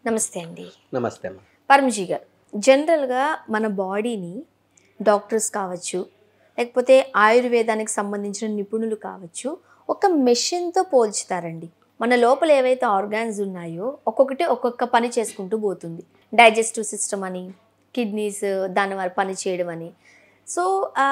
నమస్తే అండి నమస్తే అమ్మ పరమజీ గారు జనరల్గా మన బాడీని డాక్టర్స్ కావచ్చు లేకపోతే ఆయుర్వేదానికి సంబంధించిన నిపుణులు కావచ్చు ఒక మెషిన్తో పోల్చుతారండి మన లోపల ఏవైతే ఆర్గాన్స్ ఉన్నాయో ఒక్కొక్కటి ఒక్కొక్క పని చేసుకుంటూ పోతుంది డైజెస్టివ్ సిస్టమ్ అని కిడ్నీస్ దాని వారి పని చేయడం అని సో ఆ,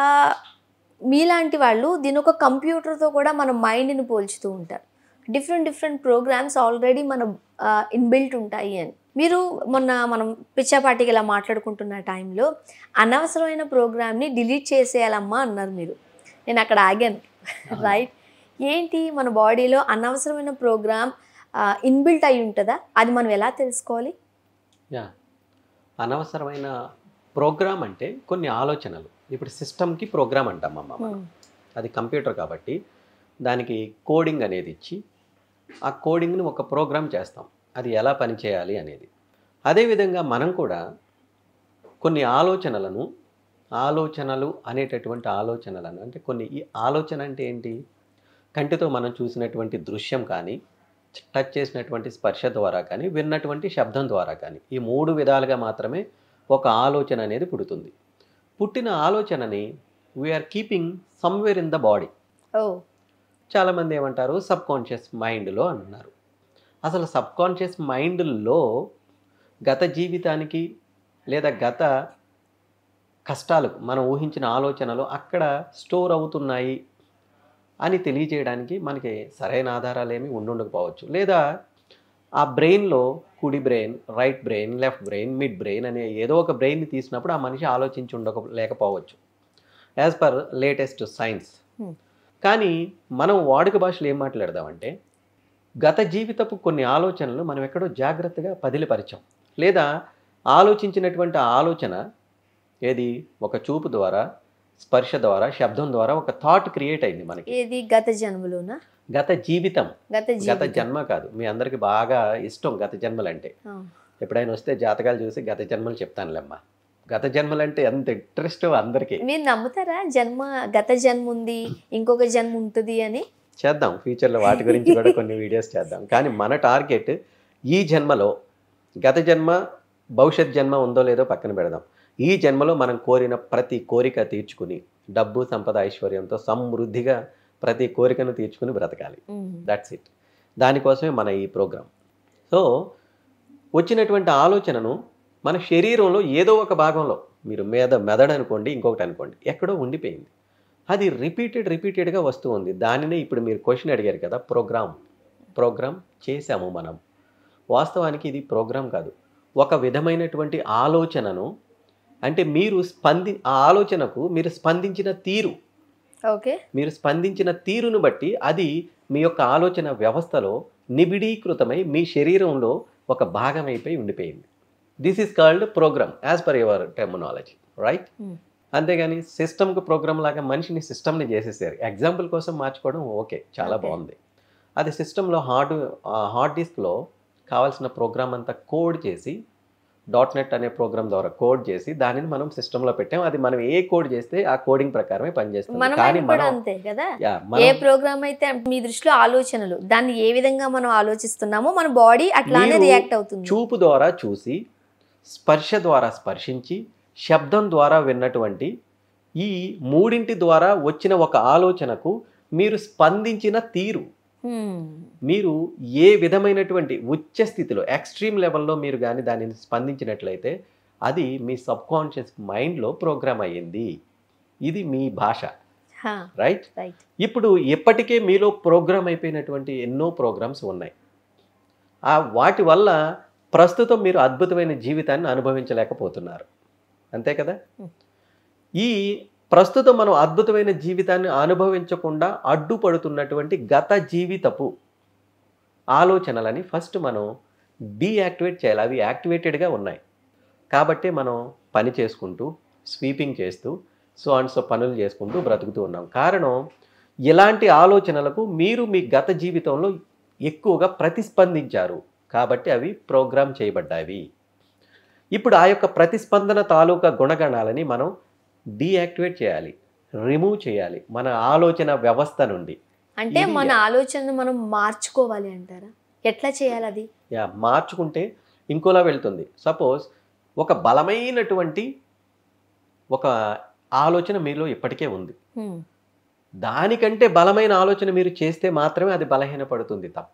మీలాంటి వాళ్ళు దీని ఒక కంప్యూటర్తో కూడా మన మైండ్ని పోల్చుతూ ఉంటారు డిఫరెంట్ డిఫరెంట్ ప్రోగ్రామ్స్ ఆల్రెడీ మన ఇన్బిల్ట్ ఉంటాయి అని మీరు మొన్న మనం పిచ్చాపాటికి ఇలా మాట్లాడుకుంటున్న టైంలో అనవసరమైన ప్రోగ్రామ్ని డిలీట్ చేసేయాలమ్మా అన్నారు మీరు నేను అక్కడ ఆగాను రైట్ ఏంటి మన బాడీలో అనవసరమైన ప్రోగ్రామ్ ఇన్బిల్ట్ అయి ఉంటుందా అది మనం ఎలా తెలుసుకోవాలి యా అనవసరమైన ప్రోగ్రామ్ అంటే కొన్ని ఆలోచనలు ఇప్పుడు సిస్టమ్కి ప్రోగ్రామ్ అంటాం అమ్మ మనం. అది కంప్యూటర్ కాబట్టి దానికి కోడింగ్ అనేది ఇచ్చి ఆ కోడింగ్ని ఒక ప్రోగ్రామ్ చేస్తాం అది ఎలా పనిచేయాలి అనేది అదేవిధంగా మనం కూడా కొన్ని ఆలోచనలను ఆలోచనలు అనేటటువంటి ఆలోచనలను అంటే కొన్ని ఈ ఆలోచన అంటే ఏంటి కంటితో మనం చూసినటువంటి దృశ్యం కానీ టచ్ చేసినటువంటి స్పర్శ ద్వారా కానీ విన్నటువంటి శబ్దం ద్వారా కానీ ఈ మూడు విధాలుగా మాత్రమే ఒక ఆలోచన అనేది పుడుతుంది పుట్టిన ఆలోచనని we are keeping somewhere in the body ఓ చాలామంది ఏమంటారు సబ్ కాన్షియస్ మైండ్లో అంటున్నారు అసలు సబ్ కాన్షియస్ మైండ్లో గత జీవితానికి లేదా గత కష్టాలకు మనం ఊహించిన ఆలోచనలు అక్కడ స్టోర్ అవుతున్నాయి అని తెలియజేయడానికి మనకి సరైన ఆధారాలు ఏమి ఉండుండకపోవచ్చు లేదా ఆ బ్రెయిన్లో కుడి brain right brain left brain mid brain అనే ఏదో ఒక బ్రెయిన్ని తీసినప్పుడు ఆ మనిషి ఆలోచించి ఉండక లేకపోవచ్చు as per latest science Hmm. కానీ మనం వాడుక భాషలో ఏం మాట్లాడదామంటే గత జీవితపు కొన్ని ఆలోచనలు మనం ఎక్కడో జాగ్రత్తగా పదిలిపరిచాం లేదా ఆలోచించినటువంటి ఆ ఆలోచన ఏది ఒక చూపు ద్వారా స్పర్శ ద్వారా శబ్దం ద్వారా ఒక థాట్ క్రియేట్ అయింది మనకి ఏది గత జన్మలోనా గత జీవితం గత గత జీవితం జన్మ కాదు మీ అందరికి బాగా ఇష్టం గత జన్మలంటే ఆ. ఎప్పుడైనా వస్తే జాతకాలు చూసి గత జన్మలు చెప్తానులేమ్మా గత జన్మలంటే ఎంత ఇంట్రెస్ట్ అందరికీ మీరు నమ్ముతారా జన్మ గత జన్మ ఉంది ఇంకొక జన్మ ఉంటుంది అని చేద్దాం ఫ్యూచర్లో వాటి గురించి కూడా కొన్ని వీడియోస్ చేద్దాం కానీ మన టార్గెట్ ఈ జన్మలో గత జన్మ భవిష్యత్ జన్మ ఉందో లేదో పక్కన పెడదాం ఈ జన్మలో మనం కోరిన ప్రతి కోరిక తీర్చుకుని డబ్బు సంపద ఐశ్వర్యంతో సమృద్ధిగా ప్రతి కోరికను తీర్చుకుని బ్రతకాలి ఉమ్. దట్స్ ఇట్ దానికోసమే మన ఈ ప్రోగ్రాం సో వచ్చినటువంటి ఆలోచనను మన శరీరంలో ఏదో ఒక భాగంలో మీరు మెద మెదడు అనుకోండి ఇంకొకటి అనుకోండి ఎక్కడో ఉండిపోయింది అది రిపీటెడ్ రిపీటెడ్గా వస్తూ ఉంది దానినే ఇప్పుడు మీరు క్వశ్చన్ అడిగారు కదా ప్రోగ్రామ్ ప్రోగ్రామ్ చేశాము మనం వాస్తవానికి ఇది ప్రోగ్రామ్ కాదు ఒక విధమైనటువంటి ఆలోచనను అంటే మీరు స్పంది ఆ ఆలోచనకు మీరు స్పందించిన తీరు ఓకే మీరు స్పందించిన తీరును బట్టి అది మీ యొక్క ఆలోచన వ్యవస్థలో నిబిడీకృతమై మీ శరీరంలో ఒక భాగం అయిపోయి ఉండిపోయింది this is called program as per your terminology right Hmm. అంతేగాని సిస్టమ్కి ప్రోగ్రామ్ లాగా మనిషిని సిస్టమ్ని చేసేసారు ఎగ్జాంపుల్ కోసం మార్చుకోవడం ఓకే చాలా Okay. బాగుంది అది సిస్టంలో హార్డ్ హార్డ్ డిస్క్లో కావాల్సిన ప్రోగ్రామ్ అంతా కోడ్ చేసి డాట్ నెట్ అనే ప్రోగ్రామ్ ద్వారా కోడ్ చేసి దానిని మనం సిస్టంలో పెట్టాం అది మనం ఏ కోడ్ చేస్తే ఆ కోడింగ్ ప్రకారమే పనిచేస్తుంది మన కానీ mind కూడా మనం అంతే కదా యా ఏ మనం ప్రోగ్రామ్ అయితే మీ దృష్టిలో ఆలోచనలు దాన్ని ఏ విధంగా మనం ఆలోచిస్తున్నామో మన బాడీ అట్లానే మీరు రియాక్ట్ అవుతుంది చూపు ద్వారా చూసి స్పర్శ ద్వారా స్పర్శించి శబ్దం ద్వారా విన్నటువంటి ఈ మూడింటి ద్వారా వచ్చిన ఒక ఆలోచనకు మీరు స్పందించిన తీరు Hmm. మీరు ఏ విధమైనటువంటి ఉచ్చ స్థితిలో ఎక్స్ట్రీమ్ లెవెల్లో మీరు కానీ దానిని స్పందించినట్లయితే అది మీ సబ్ కాన్షియస్ మైండ్లో ప్రోగ్రామ్ అయ్యింది ఇది మీ భాష హా, రైట్ రైట్ ఇప్పుడు ఇప్పటికే మీలో ప్రోగ్రామ్ అయిపోయినటువంటి ఎన్నో ప్రోగ్రామ్స్ ఉన్నాయి ఆ వాటి వల్ల ప్రస్తుతం మీరు అద్భుతమైన జీవితాన్ని అనుభవించలేకపోతున్నారు అంతే కదా Hmm. ఈ ప్రస్తుతం మనం అద్భుతమైన జీవితాన్ని అనుభవించకుండా అడ్డుపడుతున్నటువంటి గత జీవితపు ఆలోచనలని ఫస్ట్ మనం డీయాక్టివేట్ చేయాలి అవి యాక్టివేటెడ్గా ఉన్నాయి కాబట్టి మనం పని చేసుకుంటూ స్వీపింగ్ చేస్తూ సో అండ్ సో పనులు చేసుకుంటూ బ్రతుకుతూ ఉన్నాం కారణం ఇలాంటి ఆలోచనలకు మీరు మీ గత జీవితంలో ఎక్కువగా ప్రతిస్పందించారు కాబట్టి అవి ప్రోగ్రామ్ చేయబడ్డాయి ఇప్పుడు ఆ యొక్క ప్రతిస్పందన తాలూకా గుణగణాలని మనం డీయాక్టివేట్ చేయాలి రిమూవ్ చేయాలి మన ఆలోచన వ్యవస్థ నుండి అంటే ఇది- మన ఆలోచనను మనం మార్చుకోవాలి అంటారా ఎట్లా చేయాలి అది యా మార్చుకుంటే ఇంకోలా వెళ్తుంది సపోజ్ ఒక బలమైనటువంటి ఒక ఆలోచన మీలో ఇప్పటికే ఉంది ఉమ్, దానికంటే బలమైన ఆలోచన మీరు చేస్తే మాత్రమే అది బలహీనపడుతుంది తప్ప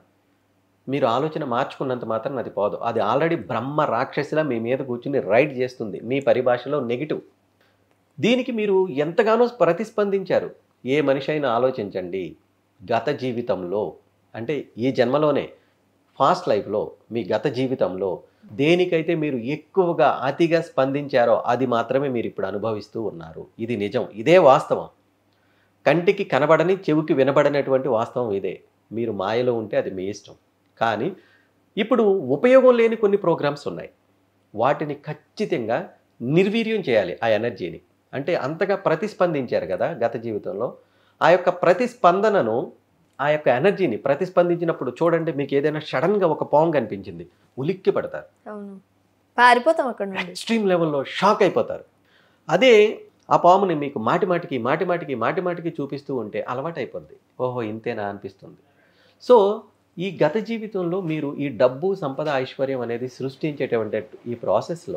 మీరు ఆలోచన మార్చుకున్నంత మాత్రం అది పోదు అది ఆల్రెడీ బ్రహ్మ రాక్షసిలా మీ మీద కూర్చుని రైడ్ చేస్తుంది మీ పరిభాషలో నెగిటివ్ దీనికి మీరు ఎంతగానో ప్రతిస్పందించారు ఏ మనిషి అయినా ఆలోచించండి గత జీవితంలో అంటే ఈ జన్మలోనే ఫాస్ట్ లైఫ్లో మీ గత జీవితంలో దేనికైతే మీరు ఎక్కువగా అతిగా స్పందించారో అది మాత్రమే మీరు ఇప్పుడు అనుభవిస్తూ ఉన్నారు ఇది నిజం ఇదే వాస్తవం కంటికి కనబడని చెవికి వినబడనటువంటి వాస్తవం ఇదే మీరు మాయలో ఉంటే అది మీ ఇష్టం కానీ ఇప్పుడు ఉపయోగం లేని కొన్ని ప్రోగ్రామ్స్ ఉన్నాయి వాటిని ఖచ్చితంగా నిర్వీర్యం చేయాలి ఆ ఎనర్జీని అంటే అంతగా ప్రతిస్పందించారు కదా గత జీవితంలో ఆ యొక్క ప్రతిస్పందనను ఆ యొక్క ఎనర్జీని ప్రతిస్పందించినప్పుడు చూడండి మీకు ఏదైనా సడన్గా ఒక పాము కనిపించింది ఉలిక్కి పడతారు అవును పారిపోతాం అక్కడ నుండి ఎక్స్ట్రీమ్ లెవెల్లో షాక్ అయిపోతారు అదే ఆ పాముని మీకు మాటి మాటికి మాటి మాటికి మాటి మాటికి చూపిస్తూ ఉంటే అలవాటైపోద్ది ఓహో ఇంతేనా అనిపిస్తుంది సో ఈ గత జీవితంలో మీరు ఈ డబ్బు సంపద ఐశ్వర్యం అనేది సృష్టించేటువంటి ఈ ప్రాసెస్లో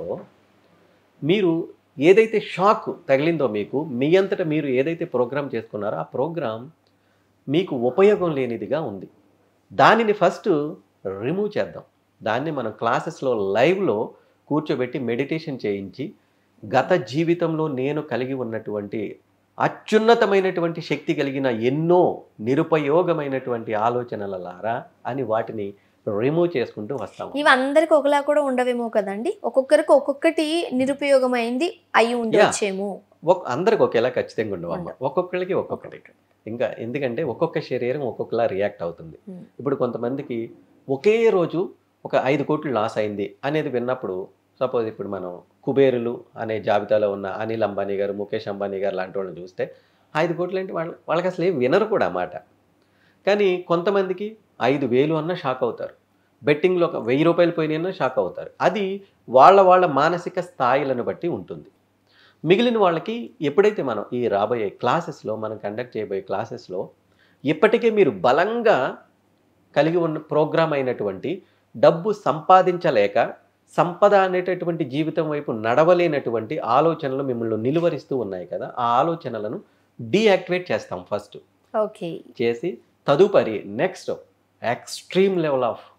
మీరు ఏదైతే షాక్ తగిలిందో మీకు మీ అంతటా మీరు ఏదైతే ప్రోగ్రామ్ చేసుకున్నారో ఆ ప్రోగ్రామ్ మీకు ఉపయోగం లేనిదిగా ఉంది దానిని ఫస్ట్ రిమూవ్ చేద్దాం దాన్ని మనం క్లాసెస్లో లైవ్లో కూర్చోబెట్టి మెడిటేషన్ చేయించి గత జీవితంలో నేను కలిగి ఉన్నటువంటి అత్యున్నతమైనటువంటి శక్తి కలిగిన ఎన్నో నిరుపయోగమైనటువంటి ఆలోచనల లారా అని వాటిని రిమూవ్ చేసుకుంటూ వస్తాము ఇవి అందరికి ఒకలా కూడా ఉండవేమో కదండి ఒక్కొక్కరికి ఒక్కొక్కటి నిరుపయోగమైంది అయి ఉండొచ్చేమో ఒక అందరికి ఒకేలా ఖచ్చితంగా ఉండవమ్మ ఉండవు. ఒక్కొక్కరికి ఒక్కొక్కటి ఇంకా ఎందుకంటే ఒక్కొక్క శరీరం ఒక్కొక్కలా రియాక్ట్ అవుతుంది Hmm. ఇప్పుడు కొంతమందికి ఒకే రోజు ఒక ఐదు కోట్లు లాస్ అయింది అనేది విన్నప్పుడు సపోజ్ ఇప్పుడు మనం కుబేరులు అనే జాబితాలో ఉన్న అనిల్ అంబానీ గారు ముఖేష్ అంబానీ గారు లాంటి వాళ్ళని చూస్తే ఐదు కోట్లు అంటే వాళ్ళ వాళ్ళకి అసలు ఏం వినరు కూడా ఆ మాట కానీ కొంతమందికి ఐదు వేలు అన్నా షాక్ అవుతారు బెట్టింగ్లో ఒక వెయ్యి రూపాయలు పోయినా షాక్ అవుతారు అది వాళ్ళ వాళ్ళ మానసిక స్థాయిలను బట్టి ఉంటుంది మిగిలిన వాళ్ళకి ఎప్పుడైతే మనం ఈ రాబోయే క్లాసెస్లో మనం కండక్ట్ చేయబోయే క్లాసెస్లో ఇప్పటికే మీరు బలంగా కలిగి ఉన్న ప్రోగ్రామ్ అయినటువంటి డబ్బు సంపాదించలేక సంపద అనేటటువంటి జీవితం వైపు నడవలేనటువంటి ఆలోచనలు మిమ్మల్ని నిలువరిస్తూ ఉన్నాయి కదా ఆ ఆలోచనలను డీయాక్టివేట్ చేస్తాం ఫస్ట్ ఓకే చేసి తదుపరి next extreme level of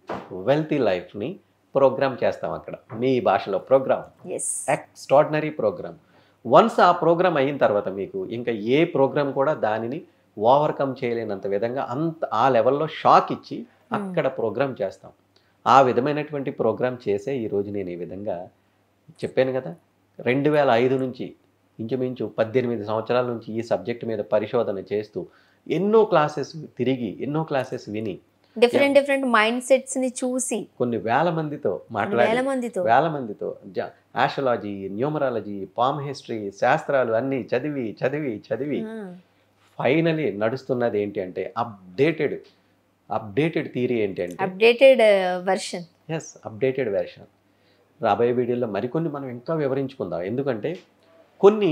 wealthy లైఫ్ని ప్రోగ్రామ్ చేస్తాం అక్కడ మీ భాషలో program is extraordinary program once ఆ ప్రోగ్రామ్ అయిన తర్వాత మీకు ఇంకా ఏ ప్రోగ్రామ్ కూడా దానిని ఓవర్కమ్ చేయలేనంత విధంగా అంత ఆ లెవెల్లో షాక్ ఇచ్చి అక్కడ ప్రోగ్రామ్ చేస్తాం ఆ విధమైనటువంటి ప్రోగ్రామ్ చేసే ఈరోజు నేను ఈ విధంగా చెప్పాను కదా రెండు వేల ఐదు నుంచి ఇంచుమించు పద్దెనిమిది సంవత్సరాల నుంచి ఈ సబ్జెక్ట్ మీద పరిశోధన చేస్తూ ఎన్నో క్లాసెస్ తిరిగి ఎన్నో క్లాసెస్ విని డిఫరెంట్ డిఫరెంట్ మైండ్ సెట్స్ ని చూసి కొన్ని వేల మందితో వేల మాట్లాడి మందితో వేల మందితో ఆస్ట్రాలజీ న్యూమరాలజీ పామ్ హిస్టరీ శాస్త్రాలు అన్నీ చదివి చదివి చదివి ఆ, ఫైనలీ నడుస్తున్నది ఏంటి అంటే అప్డేటెడ్ అప్డేటెడ్ థీరీ ఏంటి అంటే updated version is updated version రాబోయే వీడియోలో మరికొన్ని మనం ఇంకా వివరించుకుందాం ఎందుకంటే కొన్ని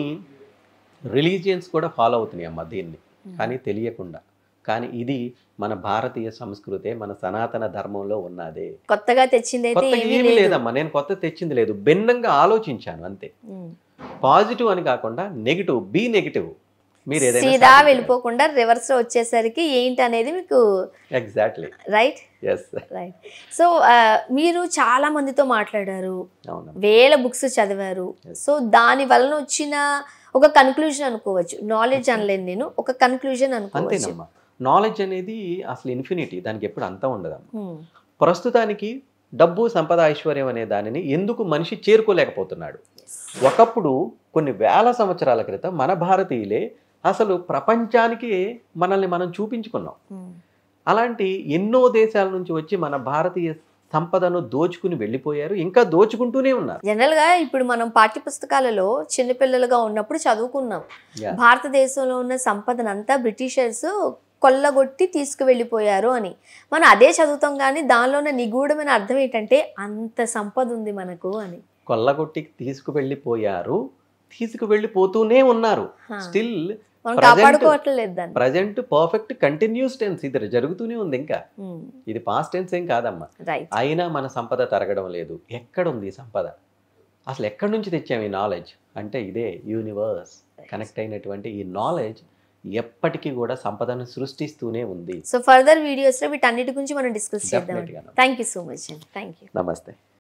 రిలీజియన్స్ కూడా ఫాలో అవుతున్నాయి అమ్మ దీన్ని కానీ తెలియకుండా కానీ ఇది మన భారతీయ సంస్కృతే మన సనాతన ధర్మంలో ఉన్నదే కొత్తగా తెచ్చింది అయితే కొత్తగా ఏమీ ఏమీ లేదు లేదమ్మా నేను కొత్త తెచ్చింది లేదు భిన్నంగా ఆలోచించాను అంతే ఉమ్. పాజిటివ్ అని కాకుండా నెగిటివ్ బి నెగిటివ్ మీరు ఏదైనా సీదా వెళ్ళిపోకుండా రివర్స్ లో వచ్చేసరికి ఏంటి అనేది మీకు exactly right yes right so మీరు చాలా మందితో మాట్లాడారు అవునమ్మా వేల బుక్స్ చదివారు Yes. సో దాని వలన వచ్చిన ఒక కన్క్లూజన్ అనుకోవచ్చు నాలెడ్జ్ అనలేను నేను ఒక కన్క్లూజన్ అనుకోవచ్చు అంతేనమ్మా నాలెడ్జ్ అనేది అసలు ఇన్ఫినిటీ దానికి ఎప్పుడు అంతా ఉండదమ్మా ఉమ్. ప్రస్తుతానికి డబ్బు సంపద ఐశ్వర్యం అనే దానిని ఎందుకు మనిషి చేరుకోలేకపోతున్నాడు ఒకప్పుడు కొన్ని వేల సంవత్సరాల క్రితం మన భారతీయులే అసలు ప్రపంచానికి మనల్ని మనం చూపించుకున్నాం ఉమ్. అలాంటి ఎన్నో దేశాల నుంచి వచ్చి మన భారతీయ సంపదను దోచుకుని వెళ్ళిపోయారు ఇంకా దోచుకుంటూనే ఉన్నారు జనరల్ గా ఇప్పుడు మనం పాఠ్య పుస్తకాలలో చిన్నపిల్లలుగా ఉన్నప్పుడు చదువుకున్నాం Yeah. భారతదేశంలో ఉన్న సంపదనంతా బ్రిటిషర్స్ కొల్లగొట్టి తీసుకువెళ్ళిపోయారు అని మనం అదే చదువుతాం కానీ దానిలో ఉన్న నిగూఢమైన అర్థం ఏంటంటే అంత సంపద ఉంది మనకు అని కొల్లగొట్టి తీసుకువెళ్ళిపోయారు తీసుకువెళ్ళిపోతూనే ఉన్నారు హా. స్టిల్ మనం Present- కాపాడుకోవట్లేదు దాన్ని ప్రజెంట్ పర్ఫెక్ట్ కంటిన్యూస్ టెన్స్ ఇది జరుగుతూనే ఉంది ఇంకా ఇది పాస్ట్ టెన్స్ ఏం కాదమ్మా రైట్ అయినా మన సంపద తరగడం లేదు ఎక్కడుంది ఈ సంపద అసలు ఎక్కడి నుంచి తెచ్చాము ఈ నాలెడ్జ్ అంటే ఇదే యూనివర్స్ కనెక్ట్ అయినటువంటి ఈ నాలెడ్జ్ ఎప్పటికీ కూడా సంపదను సృష్టిస్తూనే ఉంది సో ఫర్దర్ వీడియోస్లో వీటన్నిటి గురించి మనం డిస్కస్ చేద్దాం Definitely గా. థ్యాంక్ యూ సో మచ్ అండి థ్యాంక్ యూ నమస్తే